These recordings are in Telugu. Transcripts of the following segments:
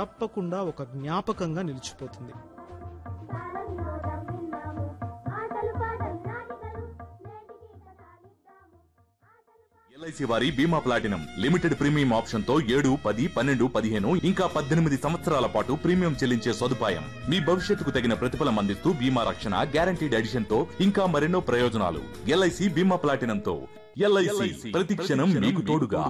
తప్పకుండా ఒక జ్ఞాపకంగా నిలిచిపోతుంది ఎల్ఐసి వారి బీమా ప్లాటినం లిమిటెడ్ ప్రీమియం ఆప్షన్ తో ఏడు పది పన్నెండు పదిహేను ఇంకా పద్దెనిమిది సంవత్సరాల పాటు ప్రీమియం చెల్లించే సదుపాయం మీ భవిష్యత్తుకు తగిన ప్రతిఫలం అందిస్తూ బీమా రక్షణ గ్యారంటీడ్ ఎడిషన్ తో ఇంకా మరెన్నో ప్రయోజనాలు ఎల్ఐసి బీమా ప్లాటినం తో ఎల్ఐసి ప్రతి క్షణం మీకు తోడుగా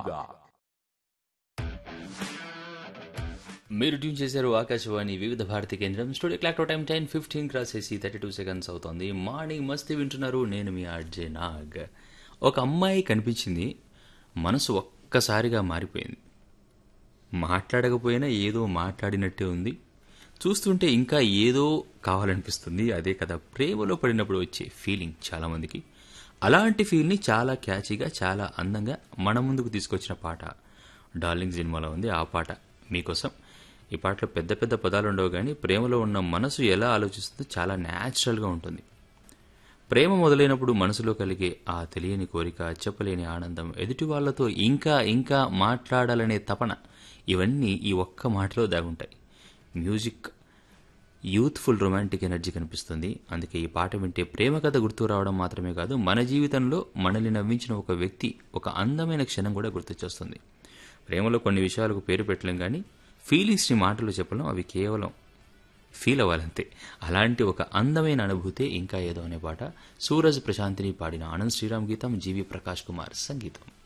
మీరు ట్యూన్ చేశారు ఆకాశవాణి వివిధ భారతి కేంద్రం studio clock time ten fifteen cross చేసి థర్టీ టూ సెకండ్స్ అవుతోంది మార్నింగ్ మస్తీ వింటున్నారు నేను మీ ఆర్జే నాగ్ ఒక అమ్మాయి కనిపించింది మనసు ఒక్కసారిగా మారిపోయింది మాట్లాడకపోయినా ఏదో మాట్లాడినట్టే ఉంది చూస్తుంటే ఇంకా ఏదో కావాలనిపిస్తుంది అదే కదా ప్రేమలో పడినప్పుడు వచ్చే ఫీలింగ్ చాలామందికి అలాంటి ఫీల్ని చాలా క్యాచీగా చాలా అందంగా మన ముందుకు తీసుకొచ్చిన పాట డార్లింగ్ సినిమాలో ఉంది ఆ పాట మీకోసం ఈ పాటలో పెద్ద పెద్ద పదాలు ఉండవు కానీ ప్రేమలో ఉన్న మనసు ఎలా ఆలోచిస్తుందో చాలా న్యాచురల్గా ఉంటుంది ప్రేమ మొదలైనప్పుడు మనసులో కలిగే ఆ తెలియని కోరిక చెప్పలేని ఆనందం ఎదుటి వాళ్ళతో ఇంకా ఇంకా మాట్లాడాలనే తపన ఇవన్నీ ఈ ఒక్క మాటలో దాగుంటాయి మ్యూజిక్ యూత్ఫుల్ రొమాంటిక్ ఎనర్జీ కనిపిస్తుంది అందుకే ఈ పాట వింటే ప్రేమ కథ గుర్తు రావడం మాత్రమే కాదు మన జీవితంలో మనల్ని నవ్వించిన ఒక వ్యక్తి ఒక అందమైన క్షణం కూడా గుర్తొచ్చేస్తుంది ప్రేమలో కొన్ని విషయాలకు పేరు పెట్టలేం కానీ ఫీలింగ్స్ని మాటలు చెప్పలేం అవి కేవలం ఫీల్ అవ్వాలంతే అలాంటి ఒక అందమైన అనుభూతే ఇంకా ఏదో అనే పాట సూరజ్ ప్రశాంతిని పాడిన ఆనంద్ శ్రీరామ్ గీతం జీవి ప్రకాష్ కుమార్ సంగీతం